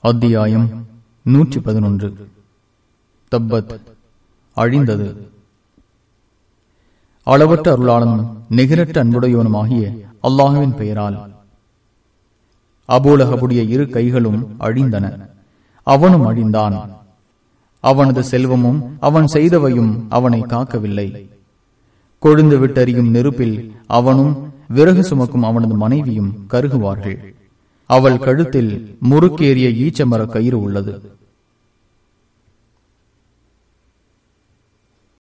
அத்தியாயம் நூற்றி பதினொன்று தப்பத் அழிந்தது அளவற்ற அருளாளனும் நிகரற்ற அன்புடையவனுமாகிய அல்லாஹுவின் பெயரால் அபூலகபுடைய இரு கைகளும் அழிந்தன அவனும் அழிந்தான் அவனது செல்வமும் அவன் செய்தவையும் அவனை காக்கவில்லை கொழுந்து விட்டறியும் நெருப்பில் அவனும் விறகு சுமக்கும் அவனது மனைவியும் கருகுவார்கள் அவள் கழுத்தில் முறுக்கேறிய ஈச்சமர கயிறு உள்ளது